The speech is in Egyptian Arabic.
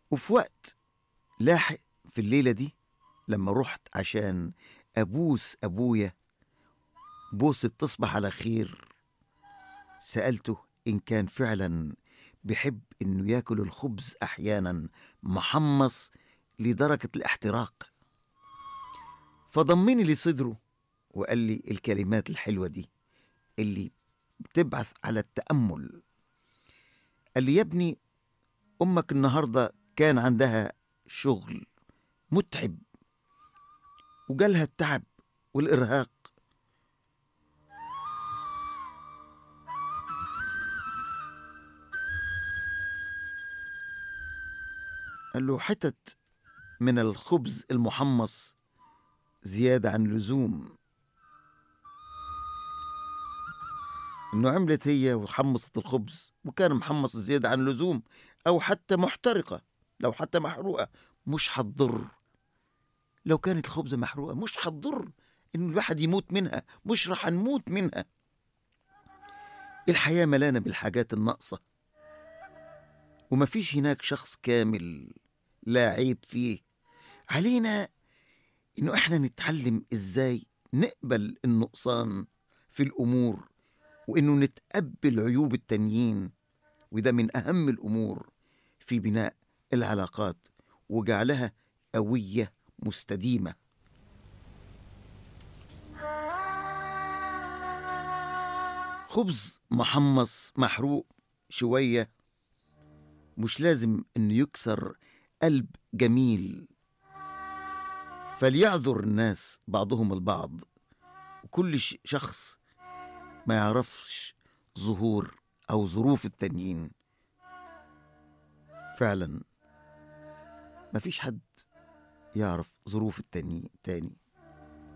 وفي وقت لاحق في الليلة دي لما رحت عشان أبوس أبويا بوسة تصبح على خير سألته إن كان فعلا بيحب إنه ياكل الخبز أحيانا محمص لدرجة الاحتراق فضمني لصدره وقال لي الكلمات الحلوة دي اللي بتبعث على التأمل قال لي يا ابني أمك النهاردة كان عندها شغل متعب وجالها التعب والإرهاق قال له حتت من الخبز المحمص زيادة عن اللزوم انه عملت هي وحمصت الخبز وكان محمص زيادة عن اللزوم او حتى محترقة لو حتى محروقة مش حتضر لو كانت الخبزة محروقة مش حتضر ان الواحد يموت منها مش رح نموت منها الحياة ملانة بالحاجات الناقصة ومفيش هناك شخص كامل لا عيب فيه علينا انه احنا نتعلم ازاي نقبل النقصان في الامور وانه نتقبل عيوب التانيين وده من اهم الامور في بناء العلاقات وجعلها قويه مستديمه خبز محمص محروق شويه مش لازم انه يكسر قلب جميل فليعذر الناس بعضهم البعض وكل ش- شخص ما يعرفش ظهور او ظروف التانيين فعلا ما فيش حد يعرف ظروف التاني تاني